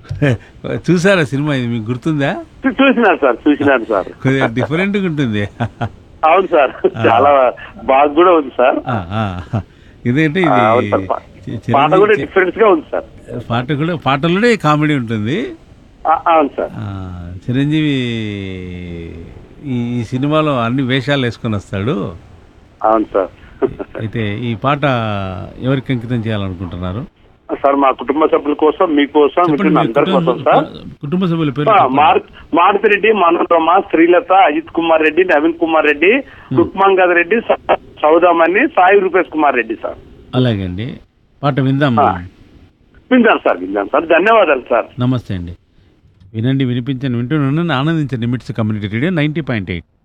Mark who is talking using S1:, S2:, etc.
S1: చూసారా సినిమా ఇది మీకు గుర్తుందా
S2: చూ- చూసినాను సార్ చూసినాను సార్
S1: కొద్దిగా డిఫరెంట్గా ఉంటుంది
S2: అవును సార్ చాలా బాగా కూడా ఉంది సార్
S1: ఆ, ఆ. ఇదేంటే
S2: ఆ,
S1: ఇది
S2: అవును సార్ పా-
S1: చి-
S2: పాట కూడా
S1: చిరంజీవి
S2: డిఫరెంట్ గా ఉంది సార్
S1: పాట కూడా పాటలోనే కామెడీ ఉంటుంది
S2: ఆ, అవును సార్
S1: ఆ, చిరంజీవి ఈ ఈ సినిమాలో అన్ని వేషాలు వేసుకొని వస్తాడు
S2: అవును సార్
S1: అయితే ఈ పాట ఎవరికి అంకితం చేయాలనుకుంటున్నారు
S2: సార్ మా కుటుంబ సభ్యుల కోసం మీకోసం
S1: చెప్పండి
S2: మిగిలిన
S1: మీ
S2: అందరి కోసం
S1: కుటుంబ
S2: సార్
S1: కుటుంబ సభ్యుల పేరు
S2: ఆ,
S1: చెప్పండి.
S2: మారు- మారుతిరెడ్డి మనోరమ శ్రీలత అజిత్ కుమార్ రెడ్డి నవీన్ కుమార్ రెడ్డి రుక్మాంగద్ రెడ్డి స- సౌదామణి సాయి రూపేష్ కుమార్ రెడ్డి సార్
S1: అలాగే అండి పాట విందాం
S2: ఆ. విందాం సార్ విందాం సార్ ధన్యవాదాలు సార్
S1: నమస్తే అండి వినండి వినిపించండి వింటూ ఆనందించండి MITS community radio ninety point eight